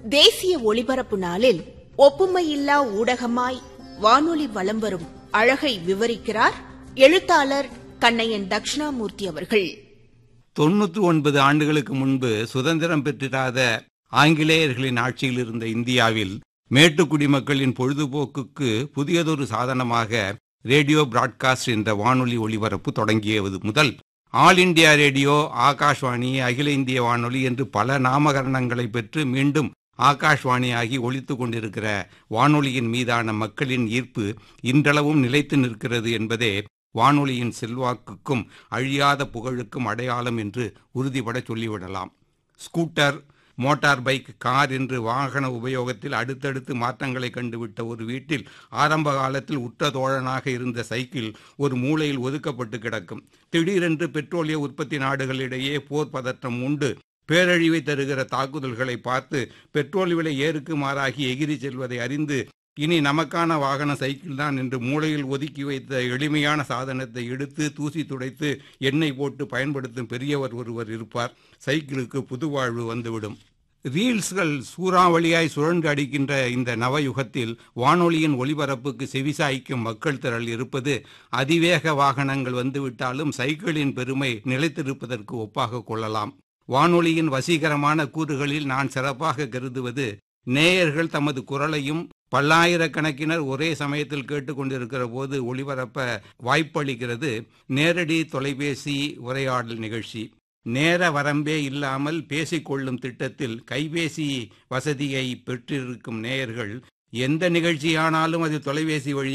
தேசிய ஒளிபரப்பு நாளில் ஒப்புமையில்லா ஊடகமாய் வானொலி வலம் வரும் அழகை விவரிக்கிறார் எழுத்தாளர் கண்ணையன் தட்சிணாமூர்த்தி அவர்கள் தொண்ணூற்றி ஒன்பது ஆண்டுகளுக்கு முன்பு சுதந்திரம் பெற்றிராத ஆங்கிலேயர்களின் ஆட்சியில் இருந்த இந்தியாவில் மேட்டுக்குடி மக்களின் பொழுதுபோக்குக்கு புதியதொரு சாதனமாக ரேடியோ பிராட்காஸ்ட் என்ற வானொலி ஒளிபரப்பு தொடங்கியது முதல் ஆல் இண்டியா ரேடியோ ஆகாஷ்வாணி அகில இந்திய வானொலி என்று பல நாமகரணங்களை பெற்று மீண்டும் ஆகாஷ்வாணியாகி ஒழித்து கொண்டிருக்கிற வானொலியின் மீதான மக்களின் ஈர்ப்பு இன்றளவும் நிலைத்து நிற்கிறது என்பதே வானொலியின் செல்வாக்குக்கும் அழியாத புகழுக்கும் அடையாளம் என்று உறுதிபட சொல்லிவிடலாம் ஸ்கூட்டர் மோட்டார் பைக் கார் என்று வாகன உபயோகத்தில் அடுத்தடுத்து மாற்றங்களை கண்டுவிட்ட ஒரு வீட்டில் ஆரம்ப காலத்தில் உற்ற தோழனாக இருந்த சைக்கிள் ஒரு மூலையில் ஒதுக்கப்பட்டு கிடக்கும் திடீரென்று பெட்ரோலிய உற்பத்தி நாடுகளிடையே போர் பதற்றம் உண்டு பேரழிவை தருகிற தாக்குதல்களை பார்த்து பெட்ரோல் விலை ஏறுக்கு மாறாகி எகிரி செல்வதை அறிந்து இனி நமக்கான வாகன சைக்கிள் தான் என்று மூளையில் ஒதுக்கி வைத்த எளிமையான சாதனத்தை எடுத்து தூசி துடைத்து எண்ணெய் போட்டு பயன்படுத்தும் பெரியவர் ஒருவர் இருப்பார் சைக்கிளுக்கு புதுவாழ்வு வந்துவிடும் ரீல்ஸ்கள் சூறாவளியாய் சுழன்று அடிக்கின்ற இந்த நவயுகத்தில் வானொலியின் ஒளிபரப்புக்கு செவிசாய்க்கும் மக்கள் திரள் இருப்பது அதிவேக வாகனங்கள் வந்துவிட்டாலும் சைக்கிளின் பெருமை நிலைத்திருப்பதற்கு ஒப்பாக கொள்ளலாம் வானொலியின் வசீகரமான கூறுகளில் நான் சிறப்பாக கருதுவது நேயர்கள் தமது குரலையும் பல்லாயிரக்கணக்கினர் ஒரே சமயத்தில் கேட்டுக்கொண்டிருக்கிற போது ஒளிபரப்ப வாய்ப்பளிக்கிறது நேரடி தொலைபேசி உரையாடல் நிகழ்ச்சி நேர வரம்பே இல்லாமல் பேசிக்கொள்ளும் திட்டத்தில் கைபேசி வசதியை பெற்றிருக்கும் நேயர்கள் எந்த நிகழ்ச்சியானாலும் அது தொலைபேசி வழி